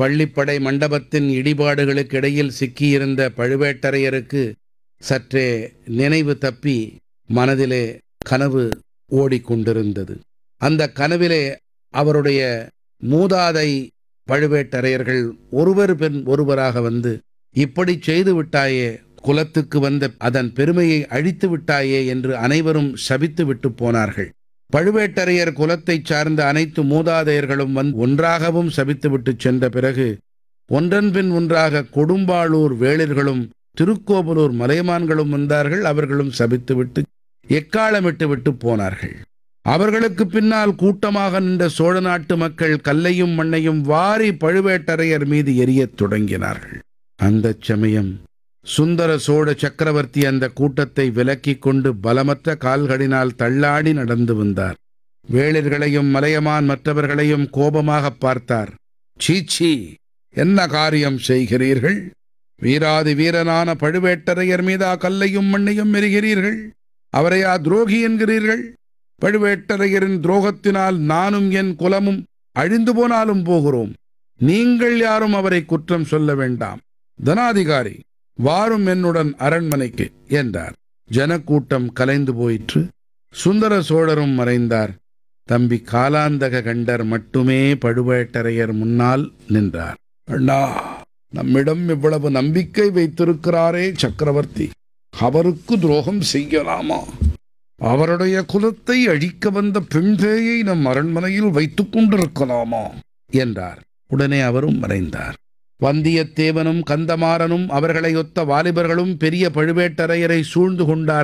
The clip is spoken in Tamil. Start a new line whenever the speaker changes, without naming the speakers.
பள்ளிப்படை மண்டபத்தின் இடிபாடுகளுக்கு இடையில் சிக்கியிருந்த பழுவேட்டரையருக்கு சற்றே நினைவு தப்பி மனதிலே கனவு ஓடிக்கொண்டிருந்தது அந்த கனவிலே அவருடைய மூதாதை பழுவேட்டரையர்கள் ஒருவர் பின் ஒருவராக வந்து இப்படி செய்து விட்டாயே குலத்துக்கு வந்த அதன் பெருமையை அழித்து விட்டாயே என்று அனைவரும் சபித்து விட்டு போனார்கள் பழுவேட்டரையர் குலத்தைச் சார்ந்த அனைத்து மூதாதையர்களும் வந்து ஒன்றாகவும் சபித்துவிட்டு சென்ற பிறகு ஒன்றன் பின் ஒன்றாக கொடும்பாளூர் வேளிர்களும் திருக்கோவலூர் மலையமான்களும் வந்தார்கள் அவர்களும் சபித்துவிட்டு எக்காலமிட்டு விட்டு போனார்கள் அவர்களுக்கு பின்னால் கூட்டமாக நின்ற சோழ நாட்டு மக்கள் கல்லையும் மண்ணையும் வாரி பழுவேட்டரையர் மீது எரியத் தொடங்கினார்கள் அந்தச் சமயம் சுந்தர சோழ சக்கரவர்த்தி அந்த கூட்டத்தை விலக்கிக் கொண்டு பலமற்ற கால்களினால் தள்ளாடி நடந்து வந்தார் வேளிர்களையும் மலையமான் மற்றவர்களையும் கோபமாக பார்த்தார் சீச்சி என்ன காரியம் செய்கிறீர்கள் வீராதி வீரனான பழுவேட்டரையர் மீதா கல்லையும் மண்ணையும் எரிகிறீர்கள் அவரையா துரோகி என்கிறீர்கள் பழுவேட்டரையரின் துரோகத்தினால் நானும் என் குலமும் அழிந்து போனாலும் போகிறோம் நீங்கள் யாரும் அவரை குற்றம் சொல்ல வேண்டாம் தனாதிகாரி வாரும் என்னுடன் அரண்மனைக்கு என்றார் ஜனக்கூட்டம் கலைந்து போயிற்று சுந்தர சோழரும் மறைந்தார் தம்பி காலாந்தக கண்டர் மட்டுமே பழுவேட்டரையர் முன்னால் நின்றார் அண்ணா நம்மிடம் இவ்வளவு நம்பிக்கை வைத்திருக்கிறாரே சக்கரவர்த்தி அவருக்கு துரோகம் செய்யலாமா அவருடைய குலத்தை அழிக்க வந்த பெண்பேயை நம் அரண்மனையில் வைத்துக் கொண்டிருக்கலாமா என்றார் உடனே அவரும் மறைந்தார் வந்தியத்தேவனும் கந்தமாறனும் அவர்களை ஒத்த வாலிபர்களும் பெரிய பழுவேட்டரையரை சூழ்ந்து கொண்டார்